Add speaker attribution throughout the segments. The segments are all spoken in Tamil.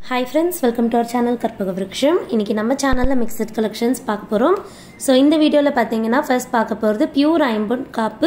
Speaker 1: hi friends welcome to our channel Karpaga Virutcham இன்றைக்கி நம்ம சேனலில் மிக்சட் கலெக்ஷன்ஸ் பார்க்க போகிறோம் ஸோ இந்த வீடியோவில் பார்த்தீங்கன்னா ஃபர்ஸ்ட் பார்க்க போகிறது பியூர் ஐம்பொன் காப்பு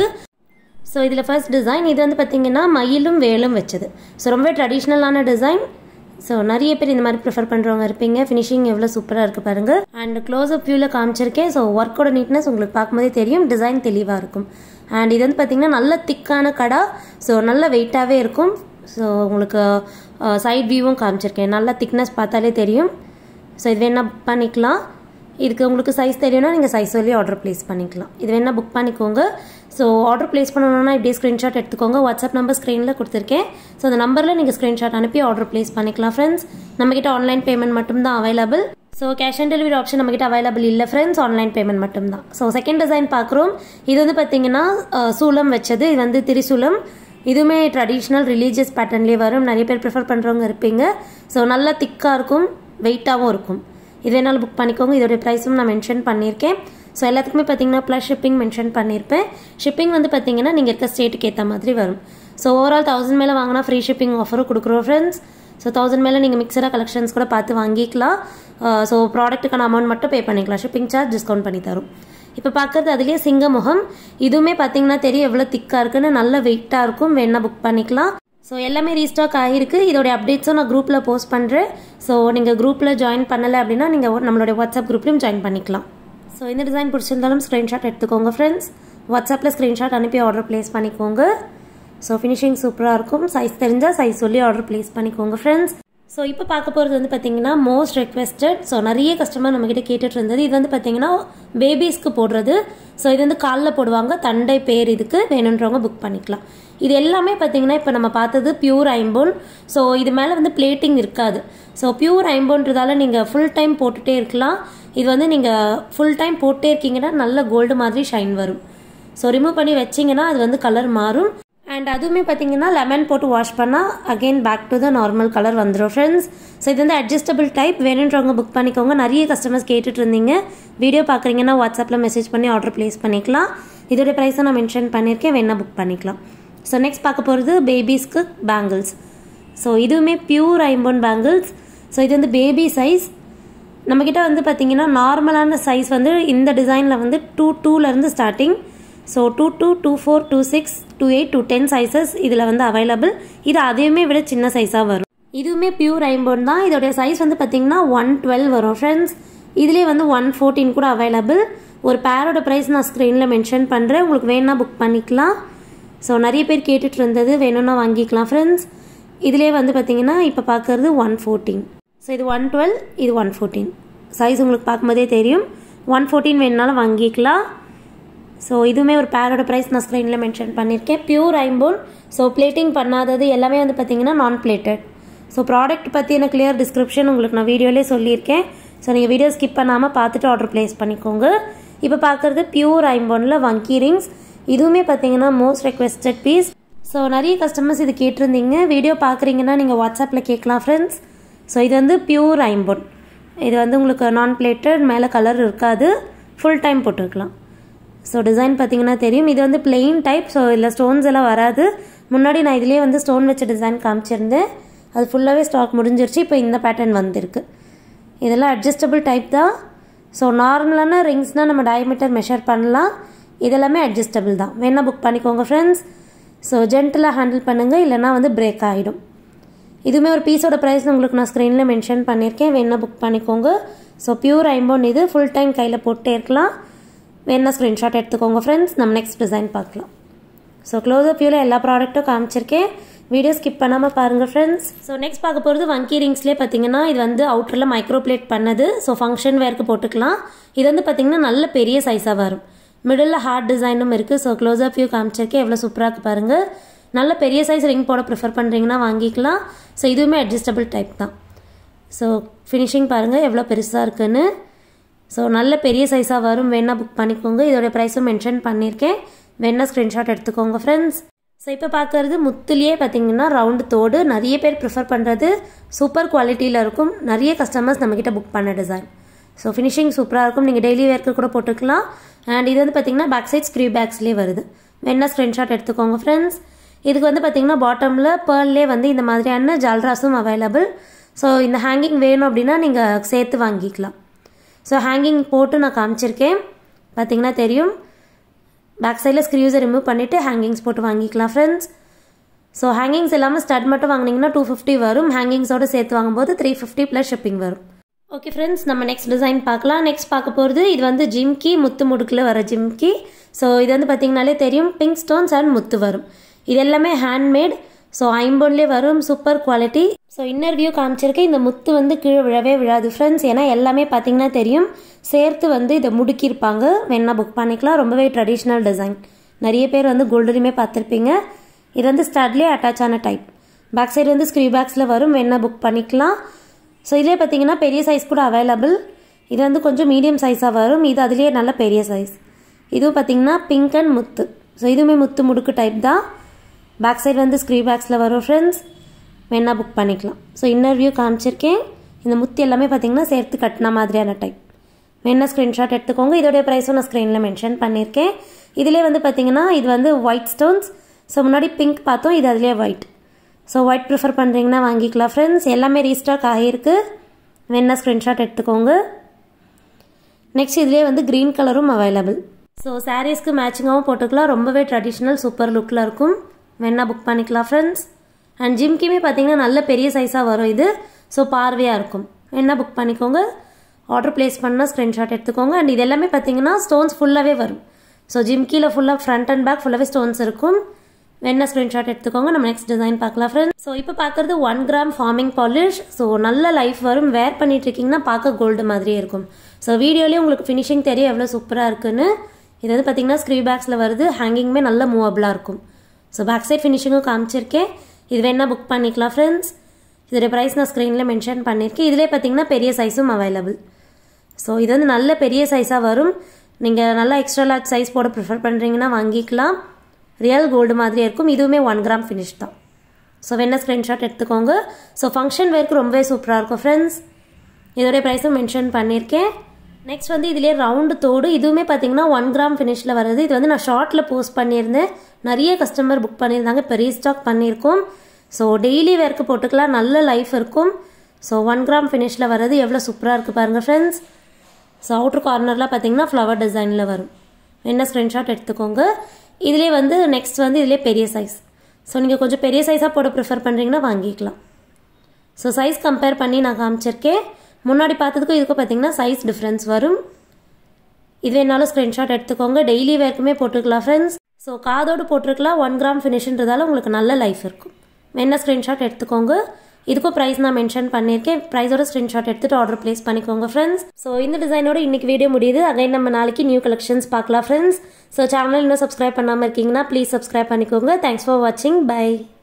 Speaker 1: ஸோ இதில் ஃபர்ஸ்ட் டிசைன் இது வந்து பார்த்தீங்கன்னா மயிலும் வேலும் வச்சது ஸோ ரொம்ப ட்ரெடிஷ்னலான டிசைன் ஸோ நிறைய பேர் இந்த மாதிரி ப்ரிஃபர் பண்ணுறவங்க இருப்பீங்க ஃபினிஷிங் எவ்வளோ சூப்பராக இருக்குது பாருங்கள் அண்ட் க்ளோஸ் அப் வியூவில் காமிச்சிருக்கேன் ஸோ ஒர்க்கோட நீட்னஸ் உங்களுக்கு பார்க்கும்போதே தெரியும் டிசைன் தெளிவாக இருக்கும் அண்ட் இது வந்து பார்த்தீங்கன்னா நல்ல திக்கான கடா ஸோ நல்ல வெயிட்டாகவே இருக்கும் ஸோ உங்களுக்கு சைட் வியூவும் காமிச்சிருக்கேன் நல்லா திக்னஸ் பார்த்தாலே தெரியும் ஸோ இது வேணா பண்ணிக்கலாம் இதுக்கு உங்களுக்கு சைஸ் தெரியும்னா நீங்கள் சைஸ் சொல்லி ஆர்டர் ப்ளேஸ் பண்ணிக்கலாம் இது வேணா புக் பண்ணிக்கோங்க ஸோ ஆர்டர் ப்ளேஸ் பண்ணணும்னா இப்படியே ஸ்க்ரீன்ஷாட் எடுத்துக்கோங்க வாட்ஸ்அப் நம்பர் ஸ்க்ரீனில் கொடுத்துருக்கேன் ஸோ அந்த நம்பரில் நீங்கள் ஸ்க்ரீன்ஷாட் அனுப்பி ஆர்டர் ப்ளேஸ் பண்ணிக்கலாம் ஃப்ரெண்ட்ஸ் நம்மக்கிட்ட ஆன்லைன் பேமெண்ட் மட்டும்தான் available so cash on delivery option நம்மக்கிட்ட அவைலபிள் இல்லை ஃப்ரெண்ட்ஸ் ஆன்லைன் பேமெண்ட் மட்டும்தான் ஸோ செகண்ட் டிசைன் பார்க்குறோம் இது வந்து பார்த்தீங்கன்னா சூலம் வச்சது இது வந்து திரிசூலம் இதுவுமே ட்ரெடிஷ்னல் ரிலீஜியஸ் பேட்டர்ன்லேயே வரும் நிறைய பேர் ப்ரிஃபர் பண்ணுறவங்க இருப்பீங்க ஸோ நல்லா திக்காக இருக்கும் வெயிட்டாகவும் இருக்கும் இது வேணாலும் புக் பண்ணிக்கோங்க இதோடைய ப்ரைஸும் நான் மென்ஷன் பண்ணியிருக்கேன் ஸோ எல்லாத்துக்குமே பார்த்தீங்கன்னா ப்ளஸ் ஷிப்பிங் மென்ஷன் பண்ணியிருப்பேன் ஷிப்பிங் வந்து பார்த்தீங்கன்னா நீங்கள் இருக்க ஸ்டேட்டுக்கு ஏற்ற மாதிரி வரும் ஸோ ஓவரால் தௌசண்ட் மேலே வாங்கினா ஃப்ரீ ஷிப்பிங் ஆஃபரும் கொடுக்குறோம் ஃப்ரெண்ட்ஸ் ஸோ தௌசண்ட் மேலே நீங்கள் மிக்சராக கலெக்ஷன்ஸ் கூட பார்த்து வாங்கிக்கலாம் ஸோ ப்ராடக்ட்டுக்கான அமௌண்ட் மட்டும் பே பண்ணிக்கலாம் ஷிப்பிங் சார்ஜ் டிஸ்கவுண்ட் பண்ணி தரும் இப்போ பார்க்குறது அதுலேயே சிங்கமுகம் இதுவுமே பார்த்தீங்கன்னா தெரியும் எவ்வளோ திக்காக இருக்குன்னு நல்ல வெயிட்டாக இருக்கும் வேணா புக் பண்ணிக்கலாம் ஸோ எல்லாமே ரீஸ்டாக் ஆகிருக்கு இதோடைய அப்டேட்ஸும் நான் குரூப்பில் போஸ்ட் பண்ணுறேன் ஸோ நீங்கள் குரூப்பில் ஜாயின் பண்ணலை அப்படின்னா நீங்கள் நம்மளுடைய வாட்ஸ்அப் குரூப்லையும் ஜாயின் பண்ணிக்கலாம் ஸோ இந்த டிசைன் பிடிச்சிருந்தாலும் ஸ்க்ரீன்ஷாட் எடுத்துக்கோங்க ஃப்ரெண்ட்ஸ் வாட்ஸ்அப்பில் ஸ்க்ரீன்ஷாட் அனுப்பி ஆர்டர் ப்ளேஸ் பண்ணிக்கோங்க ஸோ ஃபினிஷிங் சூப்பராக இருக்கும் சைஸ் தெரிஞ்சால் சைஸ் சொல்லி ஆர்டர் ப்ளேஸ் பண்ணிக்கோங்க ஃப்ரெண்ட்ஸ் ஸோ இப்போ பார்க்க போகிறது வந்து பார்த்தீங்கன்னா மோஸ்ட் ரெக்வெஸ்டட் ஸோ நிறைய கஸ்டமர் நம்மக்கிட்ட கேட்டுட்டு இருந்தது இது வந்து பார்த்தீங்கன்னா பேபிஸ்க்கு போடுறது ஸோ இது வந்து காலில் போடுவாங்க தண்டை பேர் இதுக்கு வேணுன்றவங்க புக் பண்ணிக்கலாம் இது எல்லாமே பார்த்தீங்கன்னா இப்போ நம்ம பார்த்தது பியூர் ஐம்போன் ஸோ இது மேலே வந்து பிளேட்டிங் இருக்காது ஸோ பியூர் ஐம்போன்றதால நீங்கள் ஃபுல் டைம் போட்டுகிட்டே இருக்கலாம் இது வந்து நீங்கள் ஃபுல் டைம் போட்டே இருக்கீங்கன்னா நல்ல கோல்டு மாதிரி ஷைன் வரும் ஸோ ரிமூவ் பண்ணி வச்சிங்கன்னா அது வந்து கலர் மாறும் அண்ட் அதுவுமே பார்த்தீங்கன்னா லெமன் போட்டு வாஷ் பண்ணால் again back to the normal colour வந்துடும் ஃப்ரெண்ட்ஸ் ஸோ இது வந்து அட்ஜஸ்டபிள் டைப் வேணுன்றவங்க புக் பண்ணிக்கோங்க நிறைய கஸ்டமர்ஸ் கேட்டுட்டு இருந்தீங்க வீடியோ பார்க்குறீங்கன்னா வாட்ஸ்அப்பில் மெசேஜ் பண்ணி ஆர்டர் ப்ளேஸ் பண்ணிக்கலாம் இதோட ப்ரைஸை நான் மென்ஷன் பண்ணியிருக்கேன் வேணா புக் பண்ணிக்கலாம் ஸோ நெக்ஸ்ட் பார்க்க போகிறது பேபிஸ்க்கு பேங்கிள்ஸ் ஸோ இதுவுமே பியூர் ஐம்போன் பேங்கிள்ஸ் ஸோ இது வந்து பேபி சைஸ் நம்மக்கிட்ட வந்து பார்த்தீங்கன்னா நார்மலான சைஸ் வந்து இந்த டிசைனில் வந்து டூ டூலேருந்து starting so two two two four two six two eight two ten sizes இதில் வந்து அவைலபிள் இது அதையுமே விட சின்ன சைஸாக வரும் இதுவுமே பியூர் ஐம்போன் தான் இதோடைய சைஸ் வந்து பார்த்தீங்கன்னா ஒன் டுவெல் வரும் ஃப்ரெண்ட்ஸ் இதுலேயே வந்து ஒன் ஃபோர்டீன் கூட அவைலபிள் ஒரு பேரோட ப்ரைஸ் நான் ஸ்க்ரீனில் மென்ஷன் பண்ணுறேன் உங்களுக்கு வேணும்னா புக் பண்ணிக்கலாம் ஸோ நிறைய பேர் கேட்டுட்டு இருந்தது வேணும்னா வாங்கிக்கலாம் ஃப்ரெண்ட்ஸ் இதிலே வந்து பார்த்தீங்கன்னா இப்போ பார்க்குறது ஒன் ஃபோர்டீன் ஸோ இது ஒன் டுவெல் இது ஒன் ஃபோர்டீன் சைஸ் உங்களுக்கு பார்க்கும்போதே தெரியும் ஒன் ஃபோர்டீன் வேணுனாலும் வாங்கிக்கலாம் ஸோ இதுவுமே ஒரு பேரோட ப்ரைஸ் நான் ஸ்க்ரீனில் மென்ஷன் பண்ணியிருக்கேன் பியூர் ஐம்போன் ஸோ பிளேட்டிங் பண்ணாதது எல்லாமே வந்து பார்த்தீங்கன்னா நான் பிளேட்டட் ஸோ ப்ராடக்ட் பற்றின கிளியர் டிஸ்கிரிப்ஷன் உங்களுக்கு நான் வீடியோலேயே சொல்லியிருக்கேன் ஸோ நீங்கள் வீடியோ ஸ்கிப் பண்ணாமல் பார்த்துட்டு ஆர்டர் ப்ளேஸ் பண்ணிக்கோங்க இப்போ பார்க்குறது பியூர் ஐம்போனில் வங்கி ரிங்ஸ் இதுவுமே பார்த்தீங்கன்னா மோஸ்ட் ரெக்வெஸ்டட் பீஸ் ஸோ நிறைய கஸ்டமர்ஸ் இது கேட்டிருந்தீங்க வீடியோ பார்க்குறீங்கன்னா நீங்கள் வாட்ஸ்அப்பில் கேட்கலாம் ஃப்ரெண்ட்ஸ் ஸோ இது வந்து பியூர் ஐம்போன் இது வந்து உங்களுக்கு நான் பிளேட்டட் மேலே கலர் இருக்காது ஃபுல் டைம் போட்டுருக்கலாம் ஸோ டிசைன் பார்த்தீங்கன்னா தெரியும் இது வந்து பிளெயின் டைப் ஸோ இதில் ஸ்டோன்ஸ் எல்லாம் வராது முன்னாடி நான் இதுலேயே வந்து ஸ்டோன் வச்ச டிசைன் காமிச்சிருந்தேன் அது ஃபுல்லாகவே ஸ்டாக் முடிஞ்சிருச்சு இப்போ இந்த பேட்டர்ன் வந்திருக்கு இதெல்லாம் அட்ஜஸ்டபிள் டைப் தான் ஸோ நார்மலான ரிங்ஸ்னால் நம்ம டயமீட்டர் மெஷர் பண்ணலாம் இதெல்லாமே அட்ஜஸ்டபிள் தான் வேணால் புக் பண்ணிக்கோங்க ஃப்ரெண்ட்ஸ் ஸோ ஜென்டலாக ஹேண்டில் பண்ணுங்கள் இல்லைனா வந்து பிரேக் ஆகிடும் இதுவுமே ஒரு பீஸோட ப்ரைஸ் உங்களுக்கு நான் ஸ்க்ரீனில் மென்ஷன் பண்ணியிருக்கேன் வேணால் புக் பண்ணிக்கோங்க ஸோ பியூர் ஐம்போன் இது ஃபுல் டைம் கையில் போட்டே இருக்கலாம் வேணா ஸ்க்ரீன்ஷாட் எடுத்துக்கோங்க ஃப்ரெண்ட்ஸ் நம்ம நெக்ஸ்ட் டிசைன் பார்க்கலாம் ஸோ க்ளோஸ் அப் வியூவில் எல்லா ப்ராடக்ட்டும் காமிச்சிருக்கேன் வீடியோ ஸ்கிப் பண்ணாமல் பாருங்கள் ஃப்ரெண்ட்ஸ் ஸோ நெக்ஸ்ட் பார்க்க போகிறது வங்கி ரிங்ஸ்லேயே பார்த்தீங்கன்னா இது வந்து அவுட்டரில் மைக்ரோ பிளேட் பண்ணது ஸோ ஃபங்க்ஷன் வேர்க்கு போட்டுக்கலாம் இது வந்து பார்த்தீங்கன்னா நல்ல பெரிய சைஸாக வரும் மிடில் ஹார்ட் டிசைனும் இருக்குது ஸோ க்ளோஸ் அப் வியூ காமிச்சிருக்கேன் எவ்வளோ சூப்பராக இருக்கு பாருங்கள் நல்ல பெரிய சைஸ் ரிங் போட ப்ரிஃபர் பண்ணுறீங்கன்னா வாங்கிக்கலாம் ஸோ இதுவுமே அட்ஜஸ்டபிள் டைப் தான் ஸோ ஃபினிஷிங் பாருங்கள் எவ்வளோ பெருசாக இருக்குன்னு ஸோ நல்ல பெரிய சைஸாக வரும் வேணா புக் பண்ணிக்கோங்க இதோட ப்ரைஸும் மென்ஷன் பண்ணியிருக்கேன் வேணா ஸ்க்ரீன்ஷாட் எடுத்துக்கோங்க ஃப்ரெண்ட்ஸ் ஸோ இப்போ பார்க்குறது முத்துலேயே பார்த்தீங்கன்னா ரவுண்டு தோடு நிறைய பேர் ப்ரிஃபர் பண்ணுறது சூப்பர் குவாலிட்டியில் இருக்கும் நிறைய கஸ்டமர்ஸ் நம்மக்கிட்ட புக் பண்ண டிசைன் ஸோ ஃபினிஷிங் சூப்பராக இருக்கும் நீங்கள் டெய்லி வேர்க்கு கூட போட்டுக்கலாம் அண்ட் இது வந்து பார்த்தீங்கன்னா பேக் சைட் ஸ்க்ரீ பேக்ஸ்லேயே வருது வேணா ஸ்க்ரீன்ஷாட் எடுத்துக்கோங்க ஃப்ரெண்ட்ஸ் இதுக்கு வந்து பார்த்தீங்கன்னா பாட்டமில் பேர்லே வந்து இந்த மாதிரியான ஜால்ராஸும் அவைலபிள் ஸோ இந்த ஹேங்கிங் வேணும் அப்படின்னா நீங்கள் சேர்த்து வாங்கிக்கலாம் ஸோ ஹேங்கிங் போட்டு நான் காமிச்சிருக்கேன் பார்த்தீங்கன்னா தெரியும் பேக் சைடில் ஸ்க்ரீவ்ஸை ரிமூவ் பண்ணிவிட்டு ஹேங்கிங்ஸ் போட்டு வாங்கிக்கலாம் ஃப்ரெண்ட்ஸ் ஸோ ஹேங்கிங்ஸ் இல்லாமல் ஸ்டட் மட்டும் வாங்கினீங்கன்னா டூ ஃபிஃப்டி வரும் ஹேங்கிங்ஸோடு சேர்த்து வாங்கும்போது த்ரீ ஃபிஃப்டி ப்ளஸ் ஷிப்பிங் வரும் ஓகே ஃப்ரெண்ட்ஸ் நம்ம நெக்ஸ்ட் டிசைன் பார்க்கலாம் நெக்ஸ்ட் பார்க்க போகிறது இது வந்து ஜிம்கி முத்து முடுக்கில் வர ஜிம்கி ஸோ இது வந்து பார்த்தீங்கனாலே தெரியும் பிங்க் ஸ்டோன்ஸ் அண்ட் முத்து வரும் இது எல்லாமே ஹேண்ட்மேட் ஸோ ஐம்பொன்லேயே வரும் super quality so inner view காமிச்சிருக்கேன் இந்த முத்து வந்து கீழே விழவே விழாது ஃப்ரெண்ட்ஸ் ஏன்னா எல்லாமே பார்த்தீங்கன்னா தெரியும் சேர்த்து வந்து இதை முடுக்கியிருப்பாங்க வேணா புக் பண்ணிக்கலாம் ரொம்பவே ட்ரெடிஷ்னல் டிசைன் நிறைய பேர் வந்து கோல்டுலையுமே பார்த்துருப்பீங்க இது வந்து ஸ்டட்லேயே அட்டாச் ஆன டைப் பேக் சைடு வந்து ஸ்க்ரீ பேக்ஸில் வரும் வேணா புக் பண்ணிக்கலாம் ஸோ இதே பார்த்தீங்கன்னா பெரிய சைஸ் கூட அவைலபிள் இது வந்து கொஞ்சம் மீடியம் சைஸாக வரும் இது அதுலேயே நல்ல பெரிய சைஸ் இதுவும் பார்த்தீங்கன்னா பிங்க் அண்ட் முத்து ஸோ இதுவுமே முத்து முடுக்கு டைப் தான் பேக் சைடு வந்து ஸ்க்ரீ பேக்ஸில் வரும் ஃப்ரெண்ட்ஸ் வேணா புக் பண்ணிக்கலாம் ஸோ இன்னர் வியூ காமிச்சிருக்கேன் இந்த முத்து எல்லாமே பார்த்தீங்கன்னா சேர்த்து கட்டின மாதிரியான டைப் வேணா ஸ்க்ரீன்ஷாட் எடுத்துக்கோங்க இதோடைய ப்ரைஸும் நான் ஸ்க்ரீனில் மென்ஷன் பண்ணியிருக்கேன் இதிலே வந்து பார்த்தீங்கன்னா இது வந்து ஒயிட் ஸ்டோன்ஸ் ஸோ முன்னாடி பிங்க் பார்த்தோம் இது அதுலேயே ஒயிட் ஸோ ஒயிட் ப்ரிஃபர் பண்ணுறீங்கன்னா வாங்கிக்கலாம் ஃப்ரெண்ட்ஸ் எல்லாமே ரீஸ்டாக் ஆகியிருக்கு வேணா ஸ்க்ரீன்ஷாட் எடுத்துக்கோங்க நெக்ஸ்ட் இதுலேயே வந்து க்ரீன் கலரும் அவைலபிள் ஸோ சாரீஸ்க்கு மேட்சிங்காகவும் போட்டுக்கலாம் ரொம்பவே ட்ரெடிஷ்னல் சூப்பர் லுக்கில் இருக்கும் வேணா புக் பண்ணிக்கலாம் ஃப்ரெண்ட்ஸ் அண்ட் ஜிம்கியுமே பார்த்தீங்கன்னா நல்ல பெரிய சைஸாக வரும் இது ஸோ பார்வையாக இருக்கும் வேணா புக் பண்ணிக்கோங்க ஆர்டர் ப்ளேஸ் பண்ணால் ஸ்க்ரீன்ஷாட் எடுத்துக்கோங்க அண்ட் இது எல்லாமே பார்த்தீங்கன்னா ஸ்டோன்ஸ் ஃபுல்லாகவே வரும் ஸோ ஜிம்கியில் ஃபுல்லாக ஃப்ரண்ட் அண்ட் பேக் ஃபுல்லாகவே ஸ்டோன்ஸ் இருக்கும் வேணா ஸ்க்ரீன்ஷாட் எடுத்துக்கோங்க நம்ம நெக்ஸ்ட் டிசைன் பார்க்கலாம் ஃப்ரெண்ட்ஸ் ஸோ இப்போ பார்க்குறது one gram forming polish so நல்ல லைஃப் வரும் வேர் பண்ணிட்டு இருக்கீங்கன்னா பார்க்க கோல்டு மாதிரியே இருக்கும் ஸோ வீடியோலேயே உங்களுக்கு ஃபினிஷிங் தெரியும் எவ்வளோ சூப்பராக இருக்குன்னு இது வந்து பார்த்தீங்கன்னா ஸ்க்ரீ பேக்ஸில் வருது ஹேங்கிங்குமே நல்ல மூவபிளாக இருக்கும் ஸோ பேக் சைட் ஃபினிஷிங்கும் காமிச்சிருக்கேன் இது வேணா புக் பண்ணிக்கலாம் ஃப்ரெண்ட்ஸ் இதோட ப்ரைஸ் நான் ஸ்க்ரீனில் மென்ஷன் பண்ணியிருக்கேன் இதிலே பார்த்தீங்கன்னா பெரிய சைஸும் அவைலபிள் ஸோ இது வந்து நல்ல பெரிய சைஸாக வரும் நீங்கள் நல்லா எக்ஸ்ட்ரா லார்ஜ் சைஸ் போட ப்ரிஃபர் பண்ணுறீங்கன்னா வாங்கிக்கலாம் ரியல் கோல்டு மாதிரியே இருக்கும் இதுவுமே ஒன் கிராம் ஃபினிஷ் தான் ஸோ வேணா ஸ்க்ரீன்ஷாட் எடுத்துக்கோங்க ஸோ ஃபங்க்ஷன் வேர்க்கு ரொம்பவே சூப்பராக இருக்கும் ஃப்ரெண்ட்ஸ் இதோடைய ப்ரைஸும் மென்ஷன் பண்ணியிருக்கேன் நெக்ஸ்ட் வந்து இதிலே ரவுண்டு தோடு இதுவுமே பார்த்தீங்கன்னா ஒன் கிராம் ஃபினிஷில் வருது இது வந்து நான் ஷார்ட்டில் போஸ்ட் பண்ணியிருந்தேன் நிறைய கஸ்டமர் புக் பண்ணியிருந்தாங்க இப்போ ரீஸ்டாக் பண்ணியிருக்கோம் ஸோ டெய்லி வேர்க்கு போட்டுக்கலாம் நல்ல லைஃப் இருக்கும் ஸோ ஒன் கிராம் ஃபினிஷில் வர்றது எவ்வளோ சூப்பராக இருக்குது பாருங்கள் ஃப்ரெண்ட்ஸ் ஸோ அவுட்ரு கார்னரில் பார்த்தீங்கன்னா ஃப்ளவர் டிசைனில் வரும் என்ன ஸ்க்ரீன்ஷாட் எடுத்துக்கோங்க இதிலே வந்து நெக்ஸ்ட் வந்து இதிலே பெரிய சைஸ் ஸோ நீங்கள் கொஞ்சம் பெரிய சைஸாக போட ப்ரிஃபர் பண்ணுறீங்கன்னா வாங்கிக்கலாம் ஸோ சைஸ் கம்பேர் பண்ணி நான் காமிச்சிருக்கேன் முன்னாடி பார்த்ததுக்கும் இதுக்கும் பார்த்தீங்கன்னா சைஸ் டிஃப்ரென்ஸ் வரும் இது வேணாலும் ஸ்க்ரீன்ஷாட் எடுத்துக்கோங்க டெய்லி வேர்க்குமே போட்டுக்கலாம் ஃப்ரெண்ட்ஸ் ஸோ காதோடு போட்டிருக்கலாம் ஒன் கிராம் ஃபினிஷ்ன்றதால உங்களுக்கு நல்ல லைஃப் இருக்கும் வேணா ஸ்க்ரீன்ஷாட் எடுத்துக்கோங்க இதுக்கும் ப்ரைஸ் நான் மென்ஷன் பண்ணியிருக்கேன் ப்ரைஸோட ஸ்க்ரீன்ஷாட் எடுத்துட்டு ஆர்டர் ப்ளேஸ் பண்ணிக்கோங்க ஃப்ரெண்ட்ஸ் ஸோ இந்த டிசைனோட இன்னைக்கு வீடியோ முடியுது அகைன் நம்ம நாளைக்கு நியூ கலெக்ஷன்ஸ் பார்க்கலாம் ஃப்ரெண்ட்ஸ் ஸோ சேனல் இன்னும் சப்ஸ்கிரைப் பண்ணாமல் இருக்கீங்கன்னா ப்ளீஸ் சப்ஸ்கிரைப் பண்ணிக்கோங்க தேங்க்ஸ் ஃபார் வாட்சிங் பை